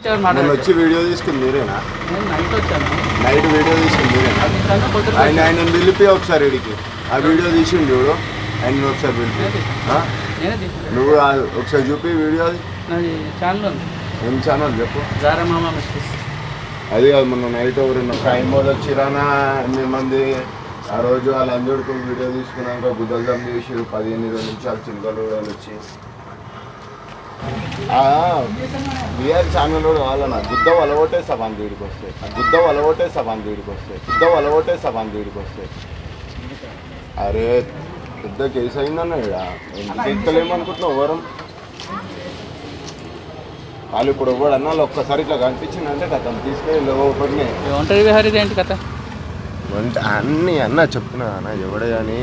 వచ్చారు మాట మొన్న వచ్చి వీడియో తీసుకుంది మీరేనా నేను నైట్ వచ్చాను నైట్ వీడియో తీసుకుంది మీరేనా అది నిజంగా పొద్దున ఆయన ఆయన పిలిపి ఒకసారి ఇడికి ఆ వీడియో తీసిండు చూడు ఆయన ఒకసారి పిలిపి ఆ? నేనే తీసుకున్నాను నువ్వు ఆ- ఒకసారి చూపి వీడియో అది నాది ఛానల్ ఉంది ఏం ఛానల్ చెప్పు జారా మామ మిస్టేక్స్ అది కాదు మొన్న నైట్ ఎవరు క్రైమ్ మోడ్ వచ్చిరానా ఎనిమిది మంది ఆ రోజు వాళ్ళ అందరికీ వీడియో తీసుకున్నాక గుద్దలు చేసి పదిహేను ఇరవై నిమిషాలు చిలుకలు కూడా వచ్చి విఆర్ ఛానల్ కూడా వాళ్ళ గుద్ద వలగొట్టే సభాన్ వీడికి వస్తాయి ఆ గుద్ద వలగొట్టే సభాన్ వీడికి వస్తాయి గుద్ద వలగొట్టే సభాన్ వీడికి వస్తాయి అరే పెద్ద కేసు అయిందన్న ఇక్కడ ఎందుకు ఎక్కలేమనుకుంటున్నావు ఎవరం వాళ్ళు ఇప్పుడు ఎవడు అన్నా ఒక్కసారి ఇట్లా కనిపించింది అంటే కథం తీసుకెళ్ళి ఒకటినే ఒంటరి విహారీది ఏంటి కథ అంటే అన్నీ అన్న చెప్తున్నా అన్న ఎవడే కానీ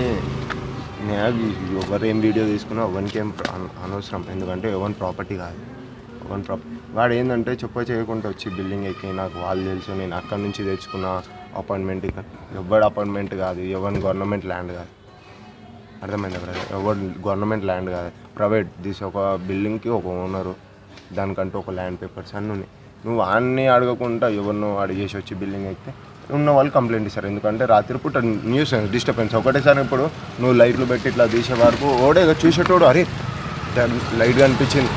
నేను ఎవరు ఏం వీడియో తీసుకున్నా ఎవరికి ఏం ప్ర- అన- అనవసరం ఎందుకంటే ఎవరి ప్రాపర్టీ కాదు ఎవరి ప్రాపర్టీ వాడు ఏంటంటే చెప్ప చేయకుండా వచ్చి బిల్డింగ్ ఎక్కి నాకు వాళ్ళు తెలుసు నేను అక్కడి నుంచి తెచ్చుకున్న అపాయింట్మెంట్ ఎవరి అపాయింట్మెంట్ కాదు ఎవరి గవర్నమెంట్ ల్యాండ్ కాదు అర్థమైందా బ్రదర్ ఎవరు గవర్నమెంట్ ల్యాండ్ కాదు ప్రైవేట్ తీసి ఒక బిల్డింగ్కి ఒక ఓనరు దానికంటూ ఒక ల్యాండ్ పేపర్స్ అన్నీ ఉన్నాయి నువ్వు అన్నీ అడగకుండా ఎవరినో అడిగేసి వచ్చి బిల్డింగ్ ఎక్కితే ఉన్న వాళ్ళు కంప్లైంట్ ఇస్తారు ఎందుకంటే రాత్రిపూట న్యూస్ డిస్టర్బెన్స్ ఒకటేసారి ఇప్పుడు నువ్వు లైట్లు పెట్టి ఇట్లా తీసే వరకు ఓడేదో చూసేటోడు అరే లైట్ కనిపించింది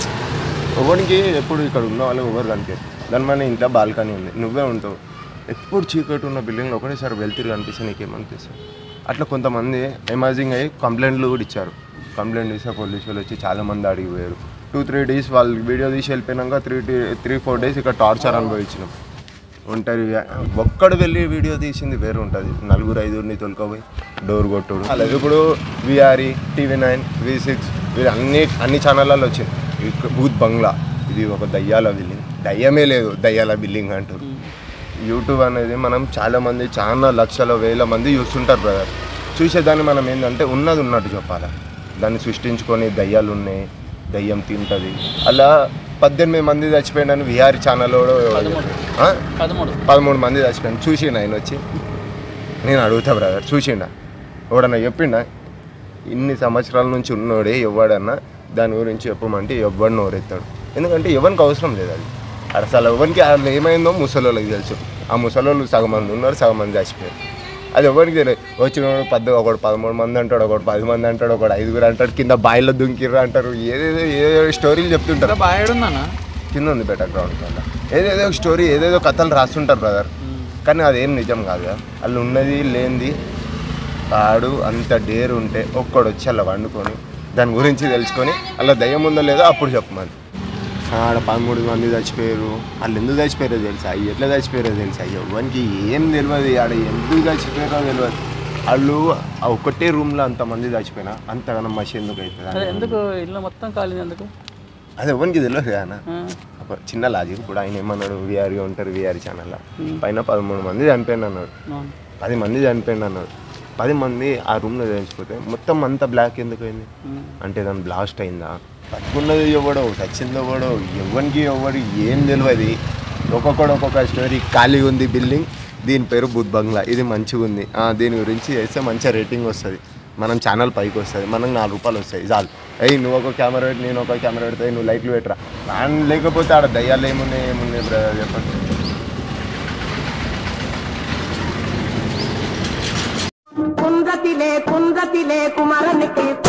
ఎవరికి ఎప్పుడు ఇక్కడ ఉన్న వాళ్ళు ఎవరు కనిపించారు దాని మన ఇంట్లో బాల్కనీ ఉంది నువ్వే ఉంటావు ఎప్పుడు చీకటి ఉన్న బిల్డింగ్లో ఒకటేసారి వెళ్తురు కనిపిస్తే నీకేమనిపిస్తుంది అట్లా కొంతమంది ఎమర్జింగ్ అయ్యి కంప్లైంట్లు కూడా ఇచ్చారు కంప్లైంట్ ఇస్తే పోలీసు వాళ్ళు వచ్చి చాలా మంది అడిగిపోయారు టూ త్రీ డేస్ వాళ్ళు వీడియో తీసి వెళ్ళిపోయినాక త్రీ త్రీ ఫోర్ డేస్ ఇక్కడ టార్చర్ అనుభవించినాం ఒంటరి వ్యా- ఒక్కడు వెళ్ళి వీడియో తీసింది వేరు ఉంటుంది నలుగురు ఐదుగురిని తొలుకోపోయి డోర్ కొట్టుడు అలాగే ఇప్పుడు V R E TV nine V six వీళ్ళు అన్ని అన్ని ఛానళ్ళలో వచ్చింది ఇక్కడ భూత్ బంగ్లా ఇది ఒక దయ్యాల బిల్డింగ్ దయ్యమే లేదు దయ్యాల బిల్డింగ్ అంటారు యూట్యూబ్ అనేది మనం చాలా మంది చాలా లక్షల వేల మంది చూస్తుంటారు బ్రదర్ చూసేదాన్ని మనం ఏంటంటే ఉన్నది ఉన్నట్టు చెప్పాలి దాన్ని సృష్టించుకొని దయ్యాలు ఉన్నాయి దయ్యం తింటుంది అలా పద్దెనిమిది మంది చచ్చిపోయినని విహారీ ఛానల్లో పదమూడు. పదమూడు పదమూడు మంది చచ్చిపోయాను చూసిండు ఆయన వచ్చి నేను అడుగుతా బ్రదర్ చూసిండా ఎవడన్నా చెప్పిండా ఇన్ని సంవత్సరాల నుంచి ఉన్నోడే ఎవడన్నా దాని గురించి చెప్పమంటే ఎవడిని నోరెత్తాడు ఎందుకంటే ఎవరికి అవసరం లేదు అది అసలు ఎవరికి అసలు ఏమైందో ముసలోళ్ళకి తెలుసు ఆ ముసలోళ్ళు సగం మంది ఉన్నారు సగం మంది చచ్చిపోయారు అది ఎవరికి తెలియదు వచ్చినోడు పద్ద ఒకడు పదమూడు మంది అంటాడు ఒకడు పది మంది అంటాడు ఒకడు ఐదుగురు అంటాడు కింద బాయిలో దుంకిర్రు అంటారు ఏదేదో ఏదేదో స్టోరీలు చెప్తుంటారు ఇంకా బాగుందన్న కింద ఉంది బెటర్ గ్రౌండ్ వల్ల ఏదేదో ఒక స్టోరీ ఏదేదో కథలు రాస్తుంటారు బ్రదర్ కానీ అదేం నిజం కాదు కదా వాళ్ళు ఉన్నది లేనిది ఆడు అంత డేర్ ఉంటే ఒక్కడు వచ్చి అలా వండుకొని దాని గురించి తెలుసుకొని అలా దయ్యం ఉందో లేదో అప్పుడు చెప్పమని ఆడ పదమూడు మంది చచ్చిపోయారు వాళ్ళు ఎందుకు చచ్చిపోయారో తెలుసా ఎట్లా చచ్చిపోయారో తెలుసా ఎవరికి ఏం తెలియదు ఆడ ఎందుకు చచ్చిపోయారో తెలియదు వాళ్ళు ఆ ఒకటే రూమ్లో అంతమంది చచ్చిపోయినా అంతగానో మసి ఎందుకు అదే అవుతుంది ఎందుకు ఇల్లు మొత్తం కాలింది ఎందుకు అది ఎవరికి తెలియదు కదా ఆ, ఒక చిన్న లాజిక్ ఇప్పుడు ఆయన ఏమన్నాడు విఆర్గా ఉంటారు విఆర్ ఛానల్లో పైన పదమూడు మంది చనిపోయింది అన్నాడు అవును. పది మంది చనిపోయింది అన్నాడు పది మంది ఆ రూమ్లో చచ్చిపోతే మొత్తం అంతా బ్లాక్ ఎందుకు అయింది ఉమ్. అంటే దాని బ్లాస్ట్ అయిందా బతుకున్నది ఎవడో చచ్చింది ఎవడో ఎవరికి ఎవడు ఏం తెలియదు ఒక్కొక్కడు ఒక్కొక్క స్టోరీ ఖాళీగా ఉంది బిల్డింగ్ దీని పేరు బుద్ధ్ బంగ్లా ఇది మంచిగా ఉంది ఆ, దీని గురించి చేస్తే మంచిగా రేటింగ్ వస్తుంది మనం ఛానల్ పైకి వస్తుంది మనకు నాలుగు రూపాయలు వస్తాయి చాలు అయ్యి నువ్వు ఒక కెమెరా పెట్టి నేను ఒక కెమెరా పెడతాయి నువ్వు లైట్లు పెట్టరా దాని లేకపోతే ఆడ దయ్యాలు ఏమున్నాయి ఏమున్నాయి బ్రదర్ చెప్పండి కుందతిలే కుందతిలే కుమరనికి